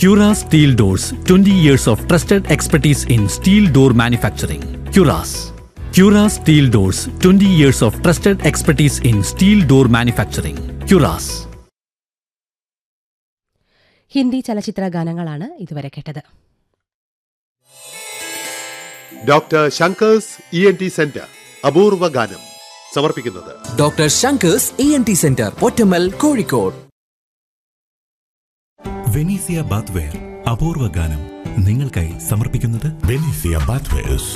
Cura Steel Doors 20 years of trusted expertise in steel door manufacturing. Curas. Cura Steel Doors 20 years of trusted expertise in steel door manufacturing. Curas. Hindi ചലച്ചിത്ര ഗാനങ്ങളാണ് ഇതുവരെ കേട്ടത് doctor Shanker's E N T centre അപൂർവ ഗാനം സമർപ്പിക്കുന്നത് doctor Shanker's E N T centre Pottammal Kozhikode Venezia bathware അപൂർവ ഗാനം നിങ്ങൾക്കായി സമർപ്പിക്കുന്നത് Benicia Bathwares